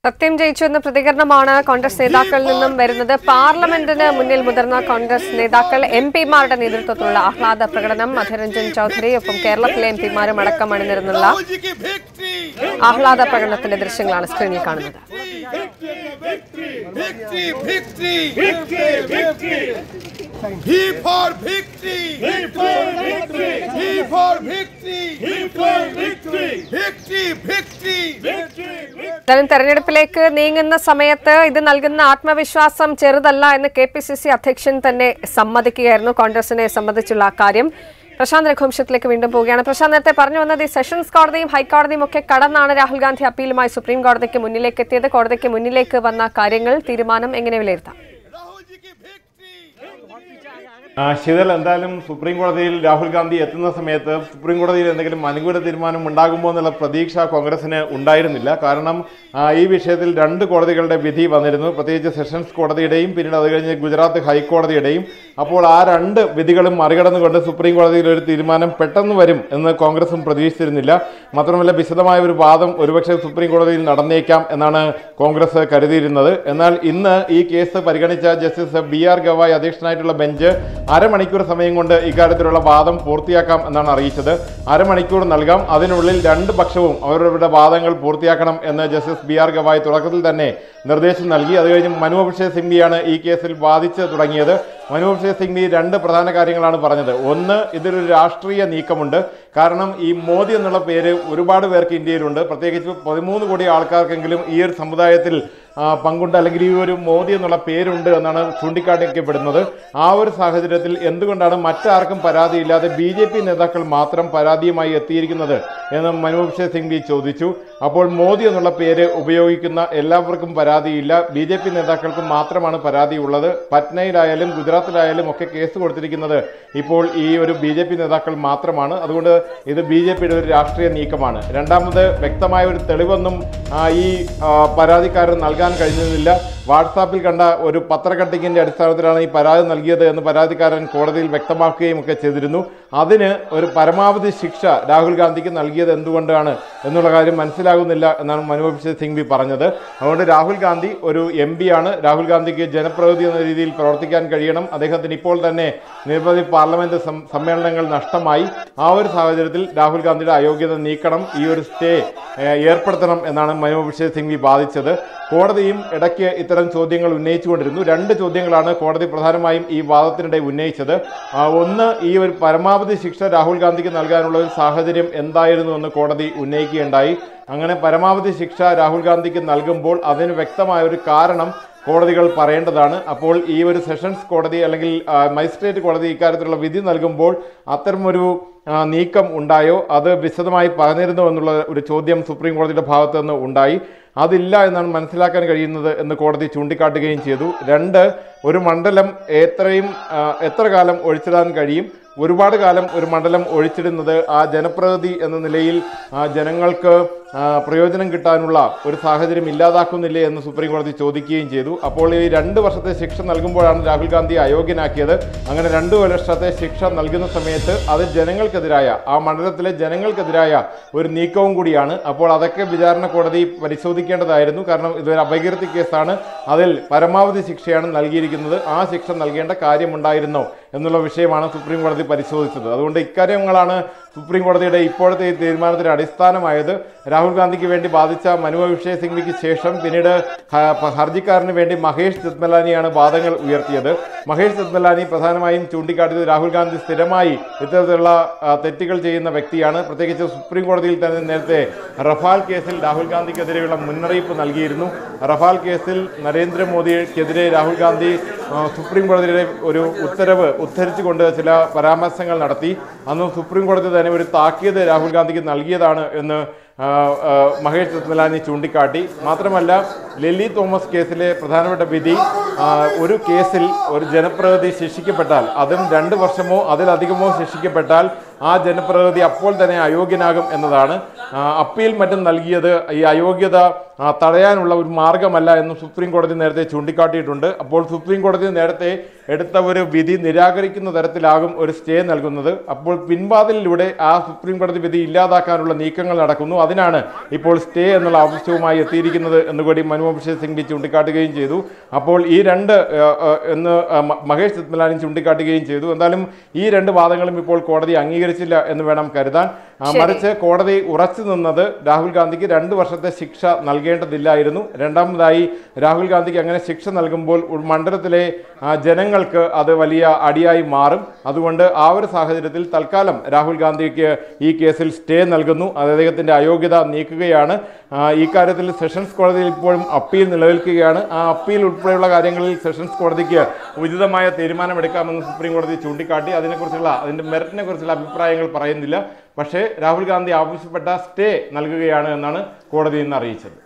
സത്യം ജയിച്ചു എന്ന പ്രതികരണമാണ് കോൺഗ്രസ് നേതാക്കളിൽ നിന്നും വരുന്നത് പാർലമെന്റിന് മുന്നിൽ മുതിർന്ന കോൺഗ്രസ് നേതാക്കൾ എം പിമാരുടെ നേതൃത്വത്തിലുള്ള ആഹ്ലാദ പ്രകടനം അധരഞ്ജൻ ചൌധരി ഒപ്പം കേരളത്തിലെ എം പിമാരും അടക്കം അണിനിരന്നുള്ള राहुल जी की विक्ट्री ആഹ്ലാദ പ്രകടനത്തിന്റെ ദൃശ്യങ്ങളാണ് സ്ക്രീനിൽ കാണുന്നത് विक्ट्री विक्ट्री विक्ट्री ही फॉर विक्ट्री ही फॉर विक्ट्री ही फॉर विक्ट्री ही फॉर विक्ट्री विक्ट्री विक्ट्री എന്തായാലും തെരഞ്ഞെടുപ്പിലേക്ക് നീങ്ങുന്ന സമയത്ത് ഇത് നൽകുന്ന ആത്മവിശ്വാസം ചെറുതല്ല എന്ന് കെ പി സി സി അധ്യക്ഷൻ തന്നെ സമ്മതിക്കുകയായിരുന്നു കോൺഗ്രസിനെ സംബന്ധിച്ചുള്ള ആ കാര്യം പ്രശാന്ത് രഘുവംശത്തിലേക്ക് വീണ്ടും പോവുകയാണ് പ്രശാന്ത് നേരത്തെ പറഞ്ഞു വന്നത് ഈ സെഷൻസ് കോടതിയും ഹൈക്കോടതിയും ഒക്കെ കടന്നാണ് രാഹുൽ ഗാന്ധി അപ്പീലുമായി സുപ്രീം കോടതിക്ക് മുന്നിലേക്ക് എത്തിയത് കോടതിക്ക് മുന്നിലേക്ക് വന്ന കാര്യങ്ങൾ തീരുമാനം എങ്ങനെ വിലയിരുത്താം राहुल जी की विक्ट्री ആ, ശീതൽ എന്തായാലും സുപ്രീം കോടതിയിൽ രാഹുൽ ഗാന്ധി എത്തുന്ന സമയത്ത് സുപ്രീം കോടതിയിൽ എന്തെങ്കിലും അനുകൂല തീരുമാനം ഉണ്ടാകുമോ എന്നുള്ള പ്രതീക്ഷ കോൺഗ്രസിന് ഉണ്ടായിരുന്നില്ല കാരണം ആ, ഈ വിഷയത്തിൽ രണ്ട് കോടതികളുടെ വിധി വന്നിരുന്നു പ്രത്യേകിച്ച് സെഷൻസ് കോടതിയുടെയും പിന്നീട് അത് കഴിഞ്ഞ് ഗുജറാത്ത് ഹൈക്കോടതിയുടെയും അപ്പോൾ ആ രണ്ട് വിധികളും മറികടന്നുകൊണ്ട് സുപ്രീം കോടതിയിൽ ഒരു തീരുമാനം പെട്ടെന്ന് വരും എന്ന് കോൺഗ്രസും പ്രതീക്ഷിച്ചിരുന്നില്ല മാത്രമല്ല വിശദമായ ഒരു വാദം ഒരുപക്ഷെ സുപ്രീം കോടതിയിൽ നടന്നേക്കാം എന്നാണ് കോൺഗ്രസ് കരുതിയിരുന്നത് എന്നാൽ ഇന്ന് ഈ കേസ് പരിഗണിച്ച ജസ്റ്റിസ് ബി ആർ ഗവായ് അധ്യക്ഷനായിട്ടുള്ള ബെഞ്ച് അരമണിക്കൂർ സമയം കൊണ്ട് ഇക്കാര്യത്തിലുള്ള വാദം പൂർത്തിയാക്കാം എന്നാണ് അറിയിച്ചത് അരമണിക്കൂർ നൽകാം അതിനുള്ളിൽ രണ്ട് പക്ഷവും അവരവരുടെ വാദങ്ങൾ പൂർത്തിയാക്കണം എന്ന് ജസ്റ്റിസ് ബി ആർ ഗവായ് തുടക്കത്തിൽ തന്നെ നിർദ്ദേശം നൽകി അത് കഴിഞ്ഞ് മനു അഭിഷേക് സിംഗ്വിയാണ് ഈ കേസിൽ വാദിച്ച് തുടങ്ങിയത് മനു അഭിഷേക് സിംഗ്വി രണ്ട് പ്രധാന കാര്യങ്ങളാണ് പറഞ്ഞത് ഒന്ന് ഇതിലൊരു രാഷ്ട്രീയ നീക്കമുണ്ട് കാരണം ഈ മോദി എന്നുള്ള പേര് ഒരുപാട് പേർക്ക് ഇന്ത്യയിലുണ്ട് പ്രത്യേകിച്ച് പതിമൂന്ന് കോടി ആൾക്കാർക്കെങ്കിലും ഈ ഒരു സമുദായത്തിൽ ആ, പങ്കുണ്ട് അല്ലെങ്കിൽ ഈ ഒരു മോദി എന്നുള്ള പേരുണ്ട് എന്നാണ് ചൂണ്ടിക്കാട്ടിക്കപ്പെടുന്നത് ആ ഒരു സാഹചര്യത്തിൽ എന്തുകൊണ്ടാണ് മറ്റാർക്കും പരാതിയില്ലാതെ ബി ജെ പി നേതാക്കൾ മാത്രം പരാതിയുമായി എത്തിയിരിക്കുന്നത് എന്ന് മനുഭക്ഷ സിംഗ്വി ചോദിച്ചു അപ്പോൾ മോദി എന്നുള്ള പേര് ഉപയോഗിക്കുന്ന എല്ലാവർക്കും പരാതിയില്ല ബി ജെ പി നേതാക്കൾക്ക് മാത്രമാണ് പരാതിയുള്ളത് പറ്റ്നയിലായാലും ഗുജറാത്തിലായാലും ഒക്കെ കേസ് കൊടുത്തിരിക്കുന്നത് ഇപ്പോൾ ഈ ഒരു ബി ജെ പി നേതാക്കൾ മാത്രമാണ് അതുകൊണ്ട് ഇത് ബി ജെ പിയുടെ ഒരു രാഷ്ട്രീയ നീക്കമാണ് രണ്ടാമത് വ്യക്തമായ ഒരു തെളിവൊന്നും ആ, ഈ ആ, പരാതിക്കാരൻ നൽകാൻ കഴിഞ്ഞിരുന്നില്ല വാട്സാപ്പിൽ കണ്ട ഒരു പത്രക്കട്ടിങ്ങിന്റെ അടിസ്ഥാനത്തിലാണ് ഈ പരാതി നൽകിയത് എന്ന് പരാതിക്കാരൻ കോടതിയിൽ വ്യക്തമാക്കുകയും ഒക്കെ ചെയ്തിരുന്നു അതിന് ഒരു പരമാവധി ശിക്ഷ രാഹുൽ ഗാന്ധിക്ക് നൽകിയത് എന്തുകൊണ്ടാണ് എന്നുള്ള കാര്യം മനസ്സിലാകുന്നില്ല എന്നാണ് മനുഭവിഷ സിംഗ്വി പറഞ്ഞത് അതുകൊണ്ട് രാഹുൽ ഗാന്ധി ഒരു എം ആണ് രാഹുൽ ഗാന്ധിക്ക് ജനപ്രതിനിധി എന്ന രീതിയിൽ പ്രവർത്തിക്കാൻ കഴിയണം അദ്ദേഹത്തിന് ഇപ്പോൾ തന്നെ നിരവധി പാർലമെന്റ് സം- സമ്മേളനങ്ങൾ നഷ്ടമായി ആ ഒരു സാഹചര്യത്തിൽ രാഹുൽ ഗാന്ധിയുടെ അയോഗ്യത നീക്കണം ഈ ഒരു സ്റ്റേ ഏഹ്, ഏർപ്പെടുത്തണം എന്നാണ് മനോഭിഷേ സിംഗ്വി ബാധിച്ചത് കോടതിയും ഇടയ്ക്ക് ഇത്തരം ചോദ്യങ്ങൾ ഉന്നയിച്ചുകൊണ്ടിരുന്നു രണ്ട് ചോദ്യങ്ങളാണ് കോടതി പ്രധാനമായും ഈ വാദത്തിനിടെ ഉന്നയിച്ചത് ആ, ഒന്ന് ഈ ഒരു പരമാവധി ശിക്ഷ രാഹുൽ ഗാന്ധിക്ക് നൽകാനുള്ള ഒരു സാഹചര്യം എന്തായിരുന്നു എന്ന് കോടതി ഉന്നയിക്കുകയുണ്ടായി അങ്ങനെ പരമാവധി ശിക്ഷ രാഹുൽ ഗാന്ധിക്ക് നൽകുമ്പോൾ അതിന് വ്യക്തമായ ഒരു കാരണം കോടതികൾ പറയേണ്ടതാണ് അപ്പോൾ ഈ ഒരു സെഷൻസ് കോടതി അല്ലെങ്കിൽ ആ, മജിസ്ട്രേറ്റ് കോടതി ഇക്കാര്യത്തിലുള്ള വിധി നൽകുമ്പോൾ അത്തരമൊരു ആ, നീക്കം ഉണ്ടായോ അത് വിശദമായി പറഞ്ഞിരുന്നോ എന്നുള്ള ഒരു ചോദ്യം സുപ്രീം കോടതിയുടെ ഭാഗത്തു നിന്ന് ഉണ്ടായി അതില്ല എന്നാണ് മനസ്സിലാക്കാൻ കഴിയുന്നത് എന്ന് കോടതി ചൂണ്ടിക്കാട്ടുകയും ചെയ്തു രണ്ട് ഒരു മണ്ഡലം എത്രയും ആ, എത്ര കാലം ഒഴിച്ചിടാൻ കഴിയും ഒരുപാട് കാലം ഒരു മണ്ഡലം ഒഴിച്ചിടുന്നത് ആ ജനപ്രതിനിധി എന്ന നിലയിൽ ആ, ജനങ്ങൾക്ക് ആ, പ്രയോജനം കിട്ടാനുള്ള ഒരു സാഹചര്യം ഇല്ലാതാക്കുന്നില്ലേ എന്ന് സുപ്രീം കോടതി ചോദിക്കുകയും ചെയ്തു അപ്പോൾ ഈ രണ്ട് വർഷത്തെ ശിക്ഷ നൽകുമ്പോഴാണ് രാഹുൽ ഗാന്ധി അയോഗ്യനാക്കിയത് അങ്ങനെ രണ്ട് വർഷത്തെ ശിക്ഷ നൽകുന്ന സമയത്ത് അത് ജനങ്ങൾക്കെതിരായ ആ മണ്ഡലത്തിലെ ജനങ്ങൾക്കെതിരായ ഒരു നീക്കവും കൂടിയാണ് അപ്പോൾ അതൊക്കെ വിചാരണ കോടതി പരിശോധിക്കേണ്ടതായിരുന്നു കാരണം ഇതൊരു അപകീർത്തി കേസാണ് അതിൽ പരമാവധി ശിക്ഷയാണ് നൽകിയിരിക്കുന്നത് ആ ശിക്ഷ നൽകേണ്ട കാര്യമുണ്ടായിരുന്നോ എന്നുള്ള വിഷയമാണ് സുപ്രീം കോടതി പരിശോധിച്ചത് അതുകൊണ്ട് ഇക്കാര്യങ്ങളാണ് സുപ്രീം കോടതിയുടെ ഇപ്പോഴത്തെ ഈ തീരുമാനത്തിന് അടിസ്ഥാനമായത് രാഹുൽ ഗാന്ധിക്ക് വേണ്ടി ബാധിച്ച മനു അഭിഷേക് സിംഗ്വിക്ക് ശേഷം പിന്നീട് ഹ- ഹർജിക്കാരന് വേണ്ടി മഹേഷ് ജത്മലാനിയാണ് വാദങ്ങൾ ഉയർത്തിയത് മഹേഷ് ജത്മലാനി പ്രധാനമായും ചൂണ്ടിക്കാട്ടിയത് രാഹുൽ ഗാന്ധി സ്ഥിരമായി ഇത്തരത്തിലുള്ള ആ, തെറ്റുകൾ ചെയ്യുന്ന വ്യക്തിയാണ് പ്രത്യേകിച്ച് സുപ്രീം കോടതിയിൽ തന്നെ നേരത്തെ റഫാൽ കേസിൽ രാഹുൽ ഗാന്ധിക്കെതിരെയുള്ള മുന്നറിയിപ്പ് നൽകിയിരുന്നു റഫാൽ കേസിൽ നരേന്ദ്രമോദിക്കെതിരെ രാഹുൽ ഗാന്ധി ആ, സുപ്രീം കോടതിയുടെ ഒരു ഉത്തരവ് ഉദ്ധരിച്ചുകൊണ്ട് ചില പരാമർശങ്ങൾ നടത്തി അന്ന് സുപ്രീം കോടതി തന്നെ ഒരു താക്കീത് രാഹുൽ ഗാന്ധിക്ക് നൽകിയതാണ് എന്ന് ആ, ആ, മഹേഷ് രത്നലാനി ചൂണ്ടിക്കാട്ടി മാത്രമല്ല ലില്ലി തോമസ് കേസിലെ പ്രധാനപ്പെട്ട വിധി ആ, ഒരു കേസിൽ ഒരു ജനപ്രതിനിധി ശിക്ഷിക്കപ്പെട്ടാൽ അതും രണ്ട് വർഷമോ അതിലധികമോ ശിക്ഷിക്കപ്പെട്ടാൽ ആ ജനപ്രതിനിധി അപ്പോൾ തന്നെ അയോഗ്യനാകും എന്നതാണ് ആ, അപ്പീൽ മറ്റും നൽകിയത് ഈ അയോഗ്യത ആ, തടയാനുള്ള ഒരു മാർഗമല്ല എന്നും സുപ്രീം കോടതി നേരത്തെ ചൂണ്ടിക്കാട്ടിയിട്ടുണ്ട് അപ്പോൾ സുപ്രീം കോടതി നേരത്തെ എടുത്ത ഒരു വിധി നിരാകരിക്കുന്ന തരത്തിലാകും ഒരു സ്റ്റേ നൽകുന്നത് അപ്പോൾ പിൻവാതിലിലൂടെ ആ സുപ്രീം കോടതി വിധി ഇല്ലാതാക്കാനുള്ള നീക്കങ്ങൾ നടക്കുന്നു അതിനാണ് ഇപ്പോൾ സ്റ്റേ എന്നുള്ള ആവശ്യവുമായി എത്തിയിരിക്കുന്നത് എന്നുകൂടി മൻമോഹൻ സിംഗ് ചൂണ്ടിക്കാട്ടുകയും ചെയ്തു അപ്പോൾ ഈ രണ്ട് ആ, ആ, എന്ന് ആ, മ- മഹേഷ് സിത്മലാനി ചൂണ്ടിക്കാട്ടുകയും ചെയ്തു എന്തായാലും ഈ രണ്ട് വാദങ്ങളും ഇപ്പോൾ കോടതി അംഗീകരിച്ചില്ല എന്ന് വേണം കരുതാൻ ആ, ശരി. മറിച്ച് കോടതി ഉറച്ചു നിന്നത് രാഹുൽ ഗാന്ധിക്ക് രണ്ട് വർഷത്തെ ശിക്ഷ നൽകേണ്ടതില്ലായിരുന്നു രണ്ടാമതായി രാഹുൽ ഗാന്ധിക്ക് അങ്ങനെ ശിക്ഷ നൽകുമ്പോൾ ഒരു മണ്ഡലത്തിലെ ആ, ജനങ്ങൾക്ക് അത് വലിയ അടിയായി മാറും അതുകൊണ്ട് ആ ഒരു സാഹചര്യത്തിൽ തൽക്കാലം രാഹുൽ ഗാന്ധിക്ക് ഈ കേസിൽ സ്റ്റേ നൽകുന്നു അത് അദ്ദേഹത്തിന്റെ അയോഗ്യത നീക്കുകയാണ് ആ, ഈ കാര്യത്തിൽ സെഷൻസ് കോടതിയിൽ ഇപ്പോഴും അപ്പീൽ നിലനിൽക്കുകയാണ് ആ അപ്പീൽ ഉൾപ്പെടെയുള്ള കാര്യങ്ങളിൽ സെഷൻസ് കോടതിക്ക് ഉചിതമായ തീരുമാനമെടുക്കാമെന്ന് സുപ്രീം കോടതി ചൂണ്ടിക്കാട്ടി അതിനെക്കുറിച്ചുള്ള അതിന്റെ മെറിറ്റിനെ കുറിച്ചുള്ള അഭിപ്രായങ്ങൾ പറയുന്നില്ല പക്ഷേ രാഹുൽ ഗാന്ധി ആവശ്യപ്പെട്ട സ്റ്റേ നൽകുകയാണ് എന്നാണ് കോടതി ഇന്ന് അറിയിച്ചത്